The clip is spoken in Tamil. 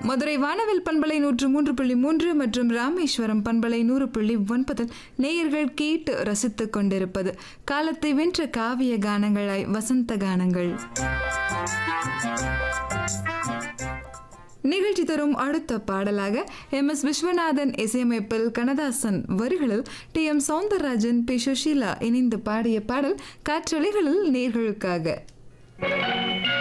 மதுரை வானவில் பண்பலை நூற்று மூன்று புள்ளி மூன்று மற்றும் ராமேஸ்வரம் பண்பலை நூறு புள்ளி ஒன்பதில் நேயர்கள் கேட்டு ரசித்துக் கொண்டிருப்பது காலத்தை வென்ற காவிய கானங்களாய் வசந்த கானங்கள் நிகழ்ச்சி தரும் அடுத்த பாடலாக எம் எஸ் விஸ்வநாதன் இசையமைப்பில் கனதாசன் வரிகளில் T M Soundararajan P Susheela இணைந்து பாடிய பாடல் காற்றலைகளில் நேர்களுக்காக